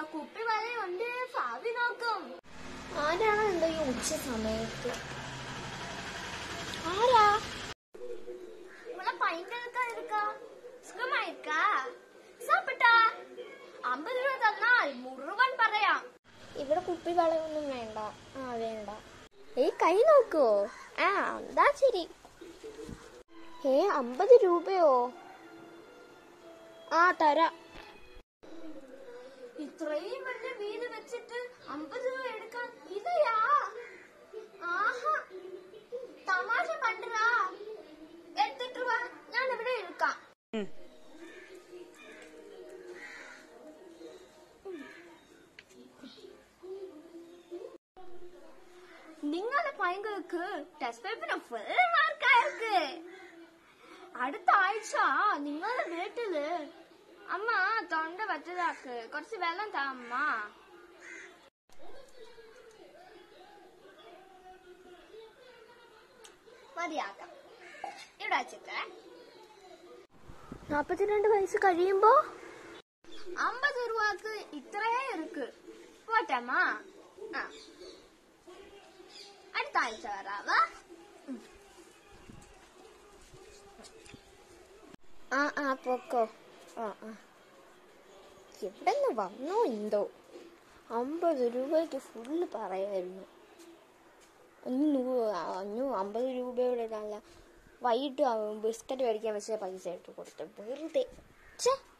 കുപ്പി വലയുണ്ട് ഭാവി നോക്കും ആരാണ് എന്തോ ഈ ഉച്ച സമയത്ത് ആരാ ഇവിടെ പൈങ്കൽക്കാ இருக்கா സുഖമാ இருக்கா സാപ്പിട്ടാ അമ്പത് രൂപ തന്നാൽ മുഴുവൻ പറയാം ഇവിടെ കുപ്പി വളയൊന്നും വേണ്ട ആ വേണ്ട ഏയ് കൈ നോക്കുവോ ആ എന്താ ശരി ഏ അമ്പത് രൂപയോ ആ തരാം ഇത്രയും വലിയ വീട് വെച്ചിട്ട് അമ്പത് രൂപ എടുക്കാൻ ഇതയാ ആഹാ തമാശ പണ്ടതാ എടുത്തിട്ട് വാ ഞാൻ ഇവിടെ എടുക്കാം നിങ്ങളുടെ പൈങ്കൾക്ക് ടെസ്റ്റ് പേപ്പറിന് ഫുൾ മാർക്കായിருக்கு അടുത്ത ആഴ്ച നിങ്ങളുടെ വീട്ടില് അമ്മ തൊണ്ട വറ്റതാക്ക് കുറച്ച് വെള്ളം താ അമ്മ മതിയാക്കാം ഇവിടെ വെച്ചിട്ട് നാപ്പത്തിരണ്ട് വയസ്സ് കഴിയുമ്പോ അമ്പത് രൂപക്ക് ഇത്രേ ഇருக்கு പോട്ടമ്മ ആ അടുത്ത ആഴ്ച വരാവാ ആ ആ പൊക്കോ ആ ആ എവിടെ നിന്ന് വന്നോ എന്തോ അമ്പത് രൂപയ്ക്ക് ഫുള്ള് പറയായിരുന്നു ഇനി നൂ അഞ്ഞൂ അമ്പത് രൂപയുടെ നല്ല വൈകിട്ട് ബിസ്ക്കറ്റ് മേടിക്കാൻ വെച്ച പൈസ ഇട്ട് കൊടുത്തു വെറുതെ ഛേ